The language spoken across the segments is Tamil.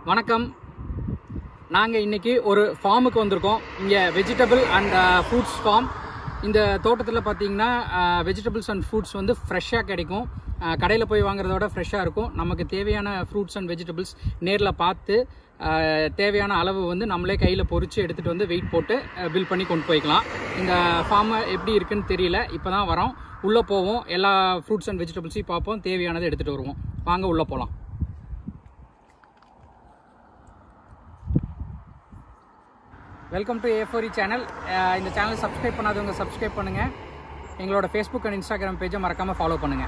வணக்கம் நாங்கள் இன்னைக்கு ஒரு ஃபார்முக்கு வந்திருக்கோம் இங்கே வெஜிடபிள் அண்ட் ஃப்ரூட்ஸ் ஃபார்ம் இந்த தோட்டத்தில் பார்த்தீங்கன்னா வெஜிடபிள்ஸ் அண்ட் ஃப்ரூட்ஸ் வந்து ஃப்ரெஷ்ஷாக கிடைக்கும் கடையில் போய் வாங்குறத விட ஃப்ரெஷ்ஷாக இருக்கும் நமக்கு தேவையான ஃப்ரூட்ஸ் அண்ட் வெஜிடபிள்ஸ் நேரில் பார்த்து அஹ், தேவையான அளவு வந்து நம்மளே கையில் பொறிச்சு எடுத்துகிட்டு வந்து வெயிட் போட்டு பில் பண்ணி கொண்டு போய்க்கலாம் இந்த ஃபார்ம் எப்படி இருக்குன்னு தெரியல இப்போ தான் வரோம் உள்ளே போவோம் எல்லா ஃப்ரூட்ஸ் அண்ட் வெஜிடபிள்ஸையும் பார்ப்போம் தேவையானதை எடுத்துகிட்டு வருவோம் வாங்க உள்ளே போகலாம் வெல்கம் டு ஏ ஃபோரி சேனல் இந்த சேனல் சப்ஸ்கிரைப் பண்ணாதவங்க சப்ஸ்கிரைப் பண்ணுங்கள் எங்களோட ஃபேஸ்புக் அண்ட் இன்ஸ்டாகிராம் பேஜை மறக்காமல் ஃபாலோ பண்ணுங்கள்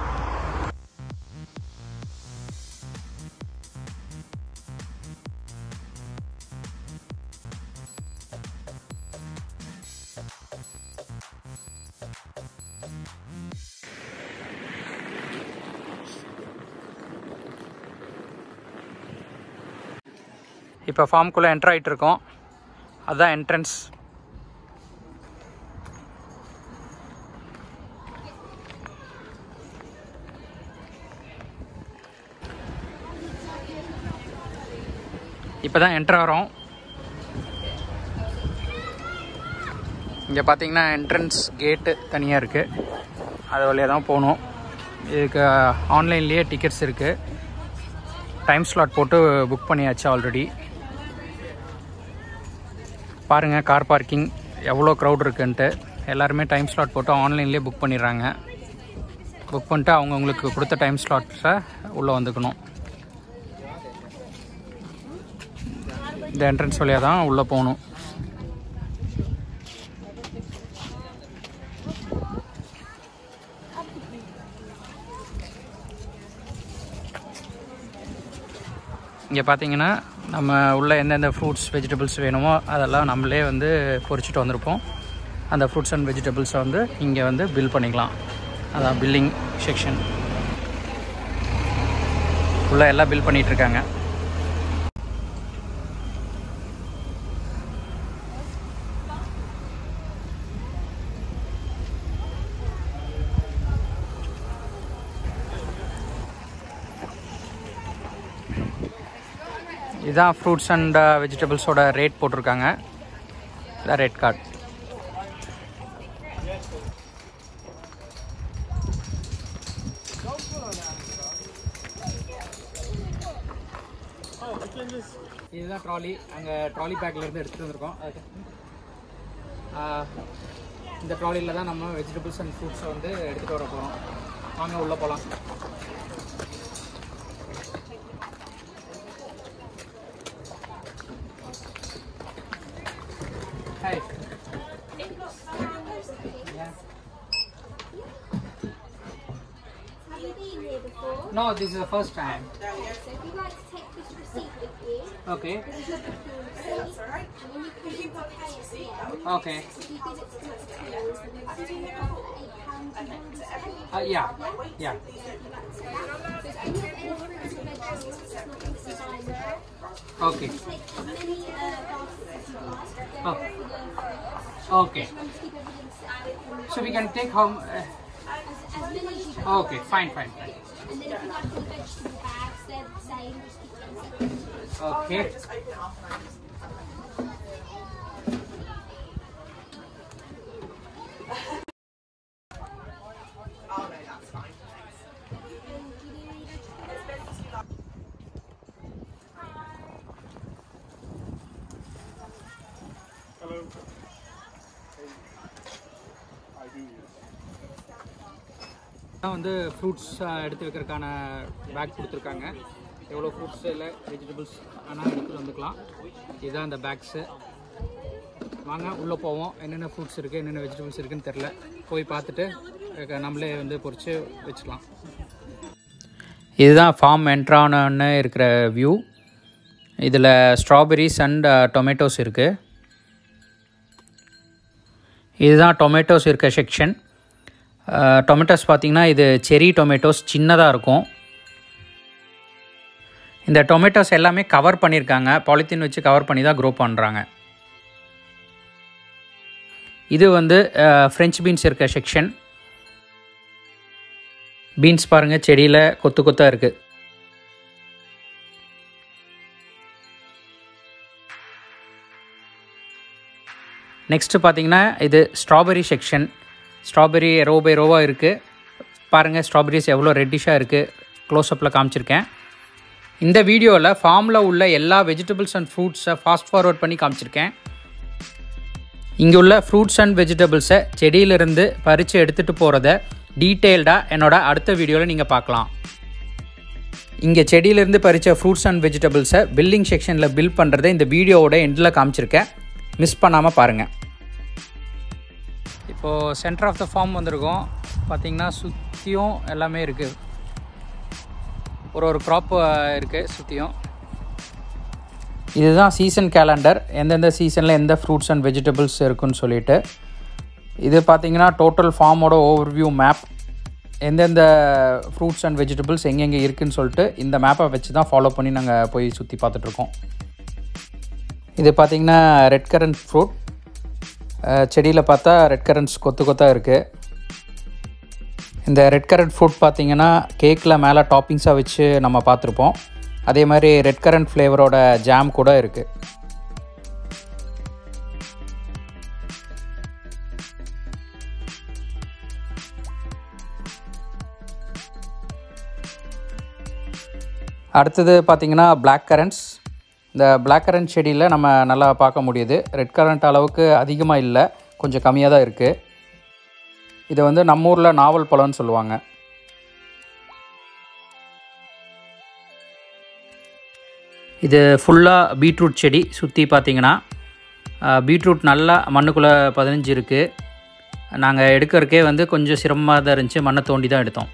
இப்போ ஃபார்ம்குள்ளே என்ட்ரு ஆகிட்டு இருக்கோம் அதுதான் என்ட்ரன்ஸ் இப்போ தான் என்ட்ரு ஆகிறோம் இங்கே பார்த்தீங்கன்னா என்ட்ரன்ஸ் கேட்டு தனியாக இருக்குது அது வழியாக தான் போகணும் இதுக்கு ஆன்லைன்லேயே டிக்கெட்ஸ் இருக்குது டைம் ஸ்லாட் போட்டு புக் பண்ணியாச்சு ஆல்ரெடி பாருங்கள் கார் பார்க்கிங் எவ்வளோ க்ரௌட் இருக்குன்ட்டு எல்லாருமே டைம் ஸ்லாட் போட்டு ஆன்லைன்லேயே புக் பண்ணிடுறாங்க புக் பண்ணிட்டு அவங்கவுங்களுக்கு கொடுத்த டைம் ஸ்லாட்ஸை உள்ளே வந்துக்கணும் இந்த என்ட்ரன்ஸ் வழியாக தான் உள்ளே போகணும் இங்கே பார்த்தீங்கன்னா நம்ம உள்ள எந்தெந்த ஃப்ரூட்ஸ் வெஜிடபிள்ஸ் வேணுமோ அதெல்லாம் நம்மளே வந்து பொறிச்சிட்டு வந்திருப்போம் அந்த ஃப்ரூட்ஸ் அண்ட் வெஜிடபிள்ஸை வந்து இங்கே வந்து பில் பண்ணிக்கலாம் அதான் பில்லிங் செக்ஷன் உள்ள எல்லாம் பில் பண்ணிட்டு இருக்காங்க இதுதான் ஃப்ரூட்ஸ் அண்ட் வெஜிடபிள்ஸோட ரேட் போட்டிருக்காங்க இதான் ரேட் கார்டு இதுதான் ட்ராலி அங்கே ட்ராலி பேக்லேருந்து எடுத்துகிட்டு வந்திருக்கோம் அது- ஆ, இந்த ட்ராலியில் தான் நம்ம வெஜிடபிள்ஸ் அண்ட் ஃப்ரூட்ஸை வந்து எடுத்துகிட்டு வர போகிறோம் வாங்க உள்ளே போகலாம் Hey. Yeah. Have you been here before? No, this is the first time. So if you'd like to take this receipt with you, Okay. this is your booking receipt. And when you come in to pay at the end, Okay. if you give it to us tools, then we'll still have eight pounds and one Uh, yeah. Yeah. So if any of any fruits or vegetables that's not listed on there, Okay. take as many uh, baskets as you like. They're Oh. all for the fridge. Okay. Remember to keep everything separate from the So we can take home. Uh, as, as many as you can. okay, fine, fine, fine. And then if you like the vegetable bags, they're the same, just keep them separate. Okay. தான் வந்து ஃப்ரூட்ஸ் எடுத்து வைக்கிறதுக்கான பேக் கொடுத்துருக்காங்க எவ்வளோ ஃப்ரூட்ஸ் இல்லை வெஜிடபிள்ஸ் ஆனால் எடுத்துகிட்டு வந்துக்கலாம் இதுதான் அந்த பேக்ஸு வாங்க உள்ளே போவோம் என்னென்ன ஃப்ரூட்ஸ் இருக்குது என்னென்ன வெஜிடபிள்ஸ் இருக்குன்னு தெரில போய் பார்த்துட்டு அஹ், நம்மளே வந்து பொறிச்சு வச்சுக்கலாம் இதுதான் ஃபார்ம் என்ட்ரானு இருக்கிற வியூ இதில் ஸ்ட்ராபெரிஸ் அண்ட் டொமேட்டோஸ் இருக்குது இதுதான் டொமேட்டோஸ் இருக்க செக்ஷன் டொமேட்டோஸ் பார்த்தீங்கன்னா இது செரி டொமேட்டோஸ் சின்னதாக இருக்கும் இந்த டொமேட்டோஸ் எல்லாமே கவர் பண்ணியிருக்காங்க பாலித்தீன் வச்சு கவர் பண்ணி தான் க்ரோ பண்ணுறாங்க இது வந்து ஃப்ரெஞ்ச் பீன்ஸ் இருக்க செக்ஷன் பீன்ஸ் பாருங்கள் செடியில் கொத்து கொத்தாக இருக்குது நெக்ஸ்ட்டு பார்த்தீங்கன்னா இது strawberry section strawberry row by ரோவாக இருக்குது பாருங்கள் ஸ்ட்ராபெரிஸ் எவ்வளோ ரெட்டிஷாக இருக்குது க்ளோஸ்அப்பில் காமிச்சிருக்கேன் இந்த வீடியோவில் ஃபார்மில் உள்ள எல்லா வெஜிடபிள்ஸ் அண்ட் ஃப்ரூட்ஸை ஃபாஸ்ட் ஃபார்வர்ட் பண்ணி காமிச்சிருக்கேன் இங்கே உள்ள ஃப்ரூட்ஸ் அண்ட் வெஜிடபிள்ஸை செடியிலிருந்து பறித்து எடுத்துகிட்டு போகிறத டீட்டெயில்டாக என்னோட அடுத்த வீடியோவில் நீங்கள் பார்க்கலாம் இங்கே செடியிலேருந்து பறித்த ஃப்ரூட்ஸ் அண்ட் வெஜிடபிள்ஸை பில்லிங் செக்ஷனில் பில் பண்ணுறதை இந்த வீடியோவோட எண்டில் காமிச்சிருக்கேன் மிஸ் பண்ணாமல் பாருங்கள் இப்போது சென்டர் ஆஃப் த ஃபார்ம் வந்திருக்கோம் பார்த்தீங்கன்னா சுற்றியும் எல்லாமே இருக்குது ஒரு ஒரு க்ராப் இருக்குது சுற்றியும் இதுதான் சீசன் கேலண்டர் எந்தெந்த சீசனில் எந்த ஃப்ரூட்ஸ் அண்ட் வெஜிடபிள்ஸ் இருக்குன்னு சொல்லிட்டு இது பார்த்தீங்கன்னா டோட்டல் ஃபார்மோட ஓவர்வியூ மேப் எந்தெந்த ஃப்ரூட்ஸ் அண்ட் வெஜிடபிள்ஸ் எங்கெங்கே இருக்குன்னு சொல்லிட்டு இந்த மேப்பை வச்சு தான் ஃபாலோ பண்ணி நாங்கள் போய் சுற்றி பார்த்துட்ருக்கோம் இது பார்த்திங்கன்னா ரெட் கரண்ட் ஃப்ரூட் செடியில் பார்த்தா ரெட் கரண்ட்ஸ் கொத்து கொத்தாக இருக்குது இந்த ரெட் கரண்ட் ஃப்ரூட் பார்த்திங்கன்னா கேக்கில் மேலே டாப்பிங்ஸாக வச்சு நம்ம பார்த்துருப்போம் அதே மாதிரி ரெட் கரண்ட் ஃப்ளேவரோட ஜாம் கூட இருக்குது அடுத்தது பார்த்திங்கன்னா பிளாக் கரண்ட்ஸ் இந்த பிளாக் கரண்ட் செடியில் நம்ம நல்லா பார்க்க முடியுது ரெட் கரண்ட் அளவுக்கு அதிகமாக இல்லை கொஞ்சம் கம்மியாக தான் இருக்குது இதை வந்து நம்ம ஊரில் நாவல் பழம்னு சொல்லுவாங்க இது ஃபுல்லாக பீட்ரூட் செடி சுற்றி பார்த்தீங்கன்னா பீட்ரூட் நல்லா மண்ணுக்குள்ளே பதினஞ்சு இருக்குது நாங்கள் எடுக்கிறக்கே வந்து கொஞ்சம் சிரமமாக தான் இருந்துச்சு மண்ணை தோண்டி தான் எடுத்தோம்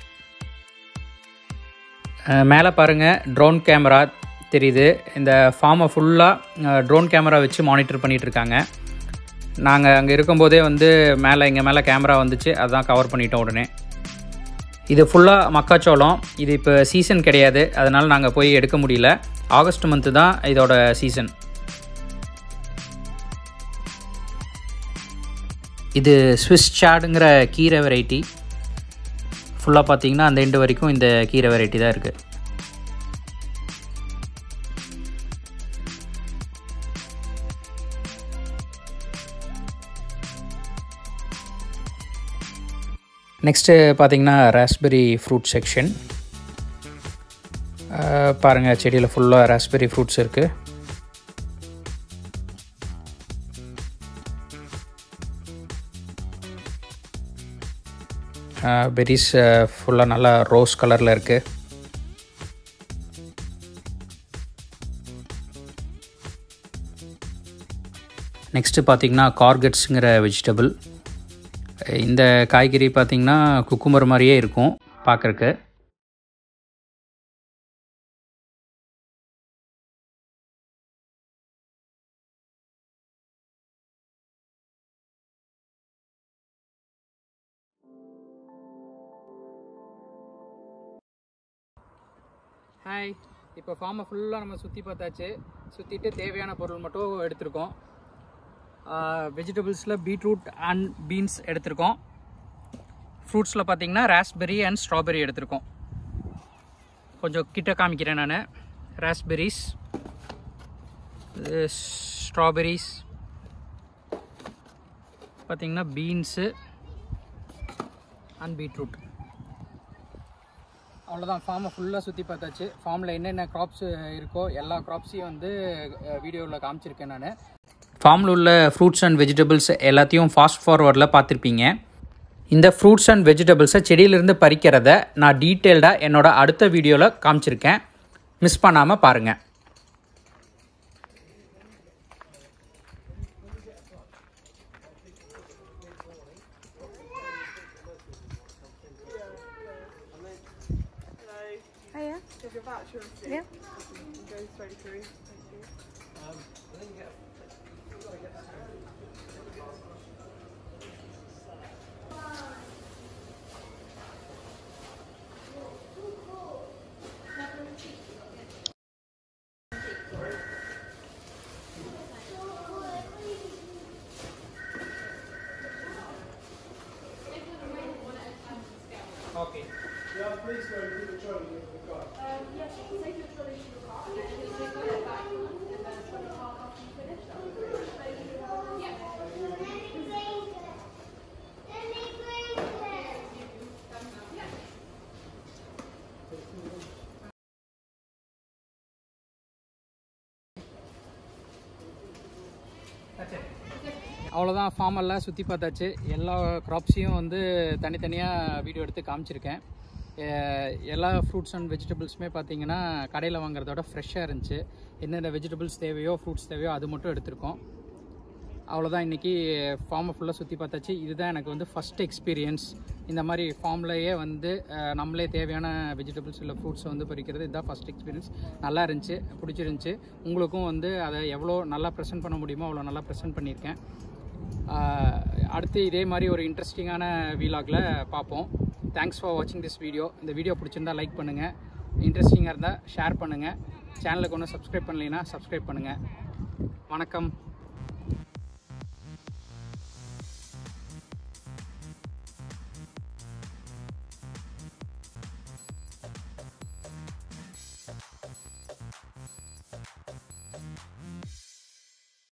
மேலே பாருங்கள் ட்ரோன் கேமரா தெரியுது இந்த ஃபார்மை ஃபுல்லாக ட்ரோன் கேமரா வச்சு மானிட்டர் பண்ணிகிட்ருக்காங்க நாங்கள் அங்கே இருக்கும்போதே வந்து மேலே எங்கள் மேலே கேமரா வந்துச்சு அதான் கவர் பண்ணிட்டோம் உடனே இது ஃபுல்லாக மக்காச்சோளம் இது இப்போ சீசன் கிடையாது அதனால் நாங்கள் போய் எடுக்க முடியல ஆகஸ்ட் மந்த்து தான் இதோட சீசன் இது ஸ்விஸ் சாடுங்கிற கீரை வெரைட்டி ஃபுல்லாக பார்த்தீங்கன்னா அந்த எண்டு வரைக்கும் இந்த கீரை வெரைட்டி தான் இருக்குது நெக்ஸ்ட்டு பார்த்தீங்கன்னா ராஸ்பெரி ஃப்ரூட் செக்ஷன் பாருங்கள் செடியில் ஃபுல்லாக ராஸ்பெரி ஃப்ரூட்ஸ் இருக்குது பெரிஸ் ஃபுல்லாக நல்லா ரோஸ் கலரில் இருக்குது நெக்ஸ்ட்டு பார்த்திங்கன்னா கார்கட்ஸுங்கிற வெஜிடபிள் இந்த காய்கறி பார்த்திங்கன்னா குக்கும்பர் மாதிரியே இருக்கும் பார்க்குறக்கு ஹாய் இப்போ ஃபார்மை ஃபுல்லாக நம்ம சுற்றி பார்த்தாச்சு சுற்றிட்டு தேவையான பொருள் மட்டும் எடுத்திருக்கோம் வெஜிடபிள்ஸில் பீட்ரூட் அண்ட் பீன்ஸ் எடுத்திருக்கோம் ஃப்ரூட்ஸில் பார்த்தீங்கன்னா ராஸ்பெரி அண்ட் ஸ்ட்ராபெரி எடுத்திருக்கோம் கொஞ்சம் கிட்ட காமிக்கிறேன் நான் ராஸ்பெரிஸ் ஸ்ட்ராபெரிஸ் பார்த்தீங்கன்னா பீன்ஸு அண்ட் பீட்ரூட் அவ்வளோதான் ஃபார்மை ஃபுல்லாக சுற்றி பார்த்தாச்சு ஃபார்மில் என்னென்ன க்ராப்ஸ் இருக்கோ எல்லா க்ராப்ஸையும் வந்து வீடியோவில் காமிச்சிருக்கேன் நான் ஃபார்மில் உள்ள ஃப்ரூட்ஸ் அண்ட் வெஜிடபிள்ஸ் எல்லாத்தையும் ஃபாஸ்ட் ஃபார்வர்டில் பார்த்துருப்பீங்க இந்த ஃப்ரூட்ஸ் அண்ட் வெஜிடபிள்ஸை செடியிலிருந்து பறிக்கிறத நான் டீட்டெயில்டாக என்னோட அடுத்த வீடியோவில் காமிச்சிருக்கேன் மிஸ் பண்ணாமல் பாருங்கள் Hiya. Yeah. ஓகே அவ்வளோதான் ஃபார்ம் எல்லாம் சுற்றி பார்த்தாச்சு எல்லா க்ராப்ஸையும் வந்து தனித்தனியாக வீடியோ எடுத்து காமிச்சிருக்கேன் எ- எல்லா ஃப்ரூட்ஸ் அண்ட் வெஜிடபிள்ஸுமே பார்த்தீங்கன்னா கடையில் வாங்குறதோட ஃப்ரெஷ்ஷாக இருந்துச்சு என்னென்ன வெஜிடபிள்ஸ் தேவையோ ஃப்ரூட்ஸ் தேவையோ அது மட்டும் எடுத்திருக்கோம் அவ்வளோதான் இன்றைக்கி ஃபார்மை ஃபுல்லாக சுற்றி பார்த்தாச்சு இதுதான் எனக்கு வந்து ஃபஸ்ட் எக்ஸ்பீரியன்ஸ் இந்த மாதிரி ஃபார்ம்லேயே வந்து அஹ், நம்மளே தேவையான வெஜிடபிள்ஸ் இல்லை ஃப்ரூட்ஸை வந்து பறிக்கிறது இதுதான் ஃபஸ்ட் எக்ஸ்பீரியன்ஸ் நல்லா இருந்துச்சு பிடிச்சிருந்துச்சி உங்களுக்கும் வந்து அதை எவ்வளோ நல்லா ப்ரெசென்ட் பண்ண முடியுமோ அவ்வளோ நல்லா ப்ரெசென்ட் பண்ணியிருக்கேன் அஹ், அடுத்து இதே மாதிரி ஒரு இன்ட்ரெஸ்டிங்கான வீலாகில் பார்ப்போம் தேங்க்ஸ் ஃபார் வாட்சிங் திஸ் வீடியோ இந்த வீடியோ பிடிச்சிருந்தா லைக் பண்ணுங்கள் இன்ட்ரெஸ்டிங்காக இருந்தால் ஷேர் பண்ணுங்கள் சேனலுக்கு ஒன்றும் சப்ஸ்கிரைப் பண்ணலைன்னா சப்ஸ்கிரைப் பண்ணுங்கள் வணக்கம்